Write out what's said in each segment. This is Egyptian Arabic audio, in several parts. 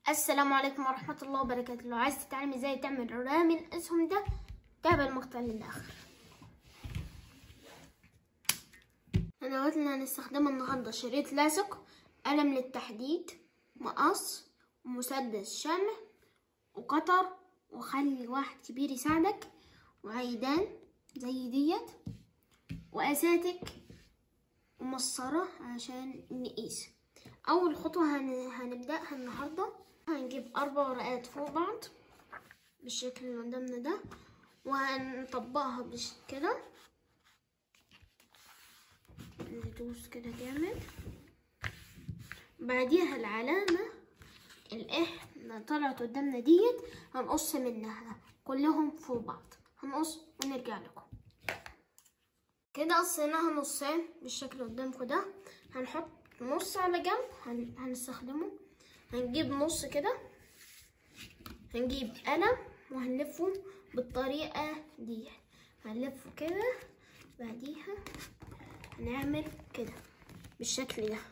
السلام عليكم ورحمة الله وبركاته لو عايز تتعلم ازاي تعمل رامي الاسهم ده تابع المقطع للآخر الأدوات اللي هنستخدمها النهاردة شريط لاصق قلم للتحديد مقص ومسدس شمع وقطر وخلي واحد كبير يساعدك وعيدان زي ديت وأساتك ومسطرة عشان نقيس أول خطوة هن... هنبدأها النهاردة هنجيب أربع ورقات فوق بعض بالشكل اللي قدامنا ده وهنطبقها بش كده ندوس كده جامد بعديها العلامة اللي احنا طلعت قدامنا ديت هنقص منها كلهم فوق بعض هنقص ونرجع لكم كده قصيناها نصين بالشكل اللي قدامكم ده هنحط نص على جنب هن... هنستخدمه هنجيب نص كده هنجيب قلم وهنلفه بالطريقة دي هنلفه كده بعديها هنعمل كده بالشكل ده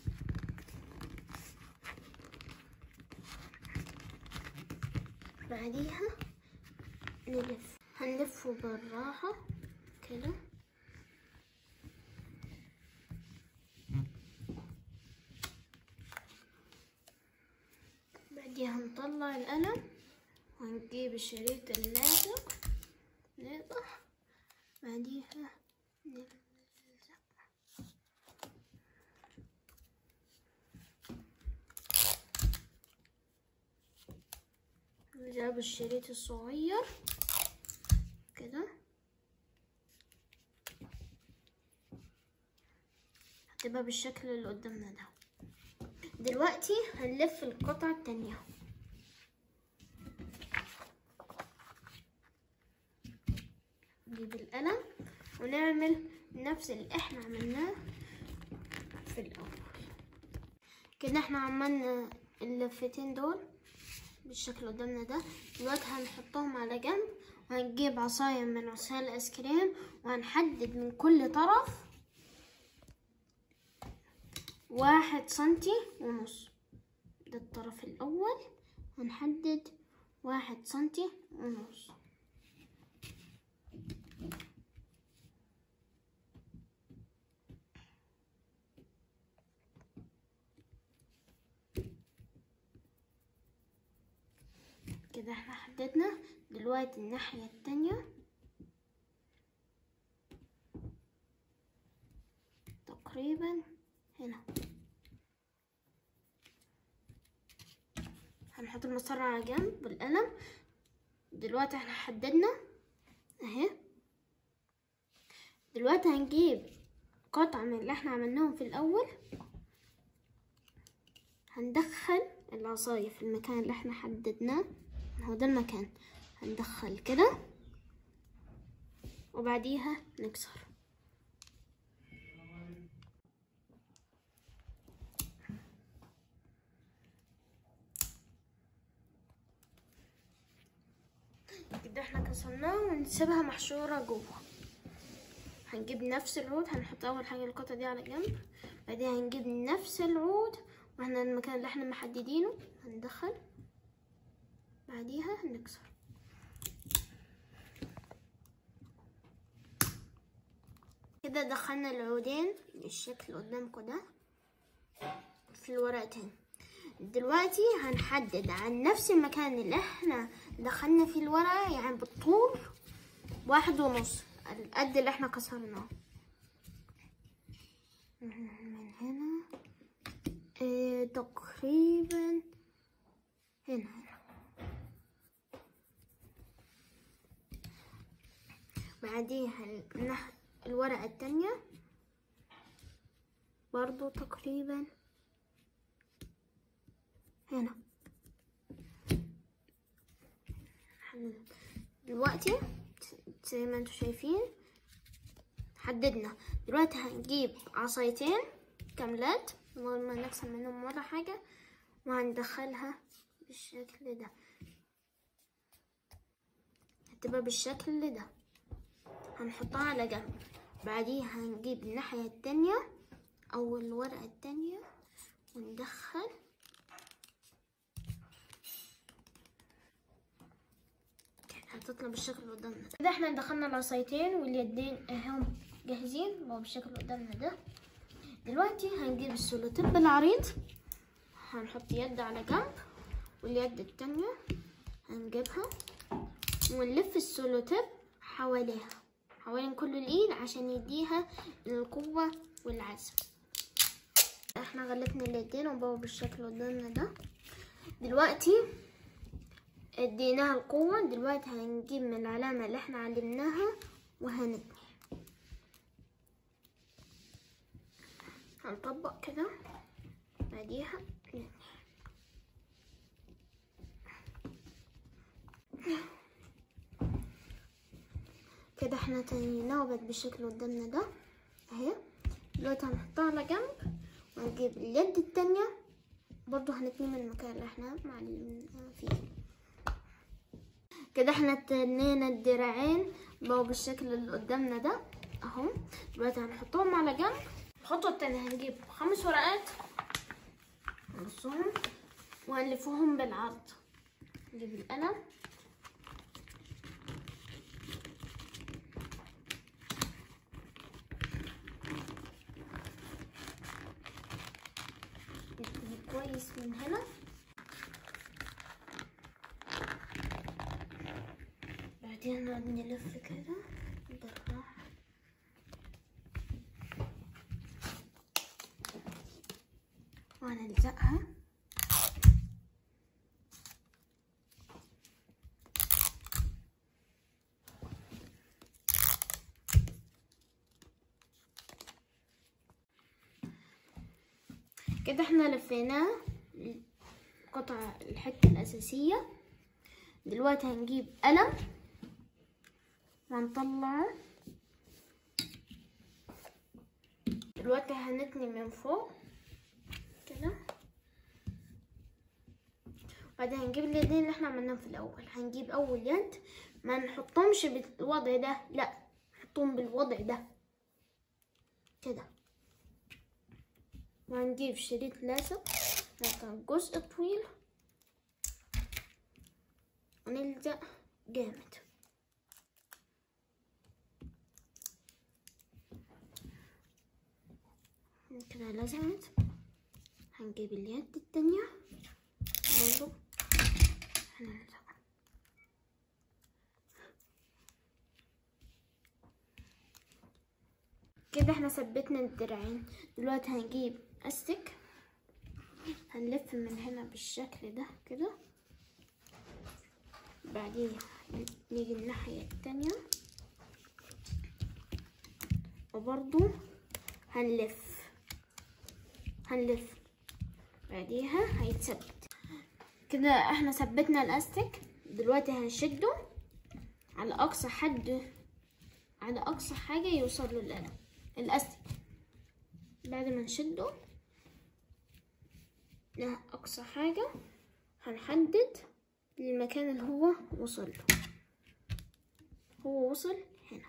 بعديها نلف هنلفه بالراحة كده بعديها هنطلع القلم وهنجيب الشريط اللاصق نقطع بعديها نلزق نجيب الشريط الصغير كده هتبقى بالشكل اللي قدامنا ده دلوقتي هنلف القطعة التانية نجيب القلم ونعمل نفس اللي احنا عملناه في الأول كده احنا عملنا اللفتين دول بالشكل اللي قدامنا ده دلوقتي هنحطهم على جنب وهنجيب عصاية من عصاية الآيس كريم وهنحدد من كل طرف واحد سنتي ونص ده الطرف الأول هنحدد واحد سنتي ونص كده احنا حددنا دلوقتي الناحية التانية تقريبا هنا هنحط المسطرة على جنب بالقلم دلوقتي احنا حددنا اهي دلوقتي هنجيب قطعة من اللي احنا عملناهم في الأول هندخل العصاية في المكان اللي احنا حددناه هو ده المكان هندخل كده وبعديها نكسر كده احنا كسرناها ونسيبها محشورة جوه هنجيب نفس العود هنحط اول حاجة القطعة دي على جنب بعدين هنجيب نفس العود واحنا المكان اللي احنا محددينه هندخل بعديها نكسر كده دخلنا العودين بالشكل اللي قدامكم ده في الورقتين دلوقتي هنحدد عن نفس المكان اللي احنا دخلنا فيه الورقة يعني بالطول واحد ونص القد اللي احنا كسرناه من هنا اه تقريبا هنا هنا بعديها الورقة التانية برضو تقريبا هنا دلوقتي زي ما انتم شايفين حددنا دلوقتي هنجيب عصايتين كاملات من غير ما نكسر منهم ولا حاجة وهندخلها بالشكل ده هتبقى بالشكل ده هنحطها على جنب بعديها هنجيب الناحية التانية أو الورقة التانية وندخل هتطلع بالشكل اللي قدامنا ده كده احنا دخلنا العصايتين واليدين اهم جاهزين بقوا بالشكل اللي قدامنا ده دلوقتي هنجيب السولوتيب العريض هنحط يد على جنب واليد التانية هنجيبها ونلف السولوتيب حواليها حوالين كل الايد عشان يديها القوة والعزم احنا غلفنا اليدين وبقوا بالشكل اللي قدامنا ده دلوقتي اديناها القوة دلوقتي هنجيب من العلامة اللي احنا علمناها وهنتني هنطبق كده بعديها نتني كده احنا تنيناها وبقت بالشكل اللي قدامنا ده اهي دلوقتي هنحطها على جنب ونجيب اليد التانية برضو هنتني من المكان اللي احنا معلمين فيه كده احنا تنينا الدراعين بقوا بالشكل اللي قدامنا ده اهو دلوقتي هنحطهم على جنب الخطوة التانية هنجيب خمس ورقات نرصهم وهنلفهم بالعرض نجيب القلم نبتدي كويس من هنا بعدين نقعد نلف كده بالراحة وهنلزقها كده احنا لفيناها قطع الحتة الأساسية دلوقتي هنجيب قلم وهنطلعه دلوقتي هنتني من فوق كده بعدين هنجيب اليدين اللي احنا عملناهم في الأول هنجيب أول يد ما نحطهمش بالوضع ده لا نحطهم بالوضع ده كده وهنجيب شريط لازق نقطع جزء طويل ونلزق جامد كده لزقت هنجيب اليد التانية برضو هنلزق كده احنا ثبتنا الدراعين دلوقتي هنجيب استك هنلف من هنا بالشكل ده كده بعدين نيجي الناحية التانية وبرضو هنلف هنلف بعديها هيتثبت كده احنا ثبتنا الاستك دلوقتي هنشده على اقصى حد على اقصى حاجة يوصل له القلم الاستك بعد ما نشده لأقصى حاجة هنحدد المكان اللي هو وصل له هو وصل هنا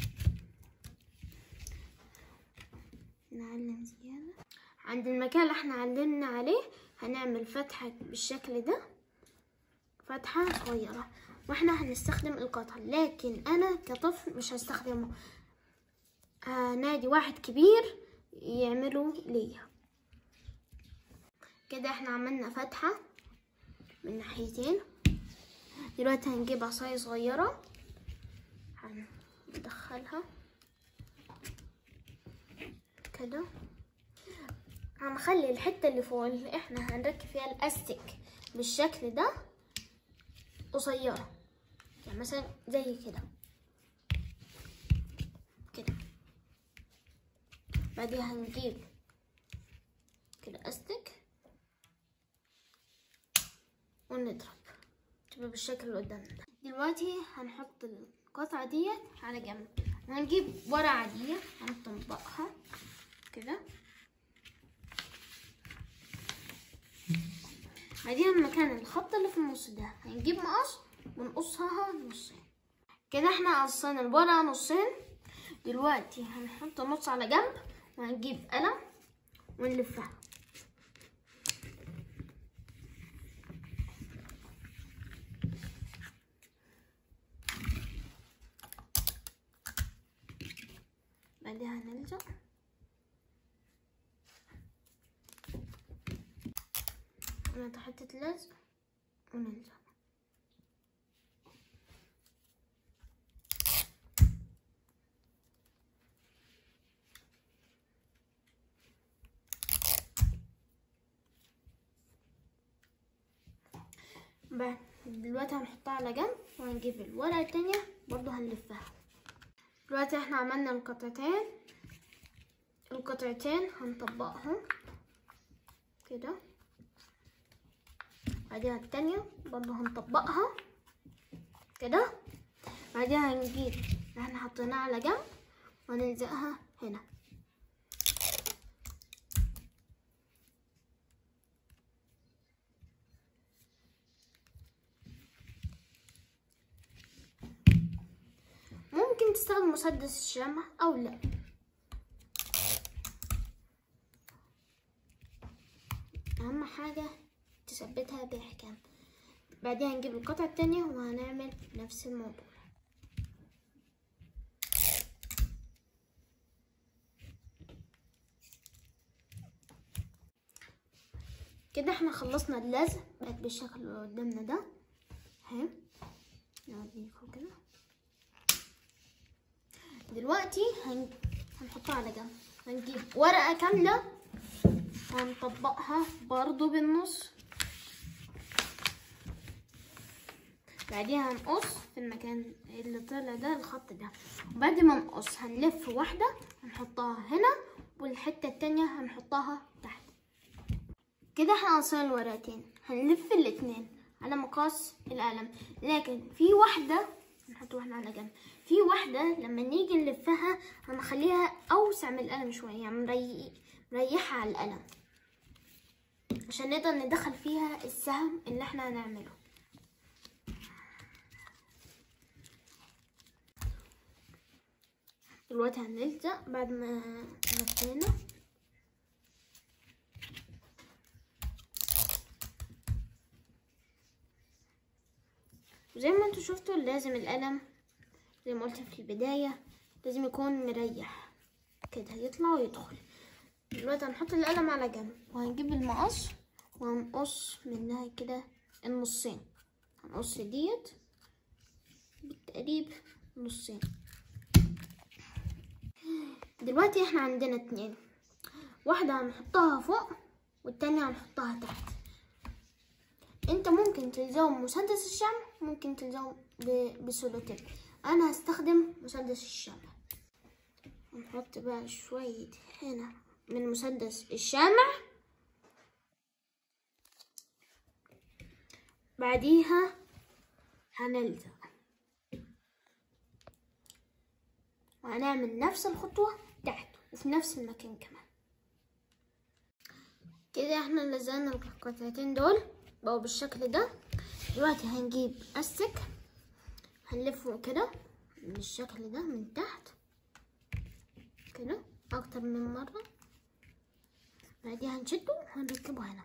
نعلم زيادة عند المكان اللي احنا علمنا عليه هنعمل فتحة بالشكل ده فتحة صغيرة واحنا هنستخدم القطع لكن انا كطفل مش هستخدمه نادي واحد كبير يعملوا ليا كده احنا عملنا فتحة من ناحيتين دلوقتي هنجيب عصاية صغيرة هندخلها كده هنخلي الحتة اللي فوق اللي احنا هنركب فيها الاستيك بالشكل ده قصيرة يعني مثلا زي كده كده بعدين هنجيب كده استك ونضرب تبقى بالشكل اللي قدامنا ده دلوقتي هنحط القطعة ديت على جنب وهنجيب ورقة عادية هنطبقها كده بعدين مكان الخط اللي في النص ده هنجيب مقص ونقصها نصين كده احنا قصينا الورقة نصين دلوقتي هنحط نص على جنب وهنجيب قلم ونلفها هنلزق نحط حتة لزق ونلزق بعد دلوقتي هنحطها على جنب وهنجيب الورقة التانية برضو هنلفها دلوقتي احنا عملنا القطعتين القطعتين هنطبقهم كده بعدين التانية برضو هنطبقها كده بعدين هنجيب اللي احنا حطيناه على جنب وهنلزقها هنا ممكن تستخدم مسدس الشمع او لا اهم حاجة تثبتها بإحكام بعدين هنجيب القطعة التانية وهنعمل نفس الموضوع كده احنا خلصنا اللزق بقت بالشكل اللي قدامنا ده اهي نوريكم كده دلوقتي هن... هنحطها على جنب هنجيب ورقة كاملة هنطبقها برضو بالنص بعديها هنقص في المكان اللي طلع ده الخط ده وبعد ما نقص هنلف واحدة هنحطها هنا والحتة التانية هنحطها تحت كده احنا قصينا الورقتين هنلف الاتنين على مقاس القلم لكن في واحدة نحط واحدة على جنب في واحدة لما نيجي نلفها هنخليها أوسع من القلم شوية يعني مري... مريحة على القلم عشان نقدر ندخل فيها السهم اللي احنا هنعمله دلوقتي هنلزق بعد ما لفينا زي ما انتوا شفتوا لازم القلم زي ما قلت في البداية لازم يكون مريح كده يطلع ويدخل دلوقتي هنحط القلم على جنب وهنجيب المقص وهنقص منها كده النصين هنقص ديت بالتقريب نصين دلوقتي احنا عندنا اتنين واحدة هنحطها فوق والتانية هنحطها تحت انت ممكن تلزقهم مسدس الشمع ممكن تلزقهم بسولوتيب انا هستخدم مسدس الشمع نحط بقى شوية هنا من مسدس الشمع بعديها هنلزق وهنعمل نفس الخطوة تحت وفي نفس المكان كمان كده احنا لزقنا القطعتين دول بقوا بالشكل ده دلوقتي هنجيب استك هنلفه كده بالشكل ده من تحت كده اكتر من مرة بعدين هنشده وهنركبه هنا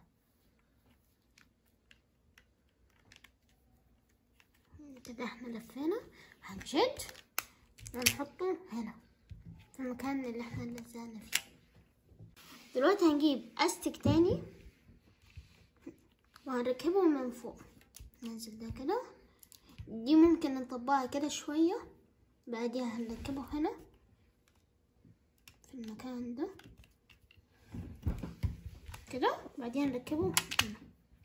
كده احنا لفينا هنشد ونحطه هنا في المكان اللي احنا لزقنا فيه دلوقتي هنجيب استك تاني وهنركبه من فوق ننزل ده كده دي ممكن نطبقها كده شوية بعديها هنركبه هنا في المكان ده كده بعدين نركبه هنا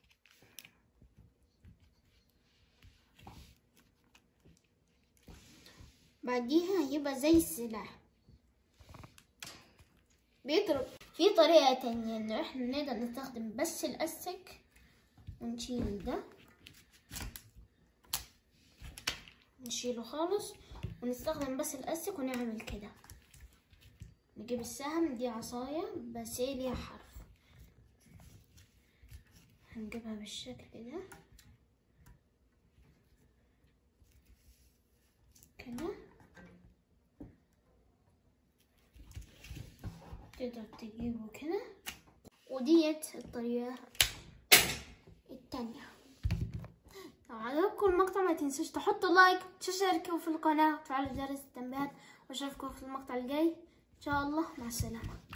بعديها هيبقى زي السلاح بيضرب في طريقة تانية انه احنا نقدر نستخدم بس الاستك ونشيل ده نشيله خالص ونستخدم بس الاستك ونعمل كده نجيب السهم دي عصاية بس هي ليها حرف هنجيبها بالشكل ده كده تقدر تجيبه كده وديت الطريقة التانية لو عجبكم المقطع ما تنسوش تحطوا لايك تشتركوا في القناة وتفعلوا جرس التنبيهات واشوفكم في المقطع الجاي ان شاء الله مع السلامه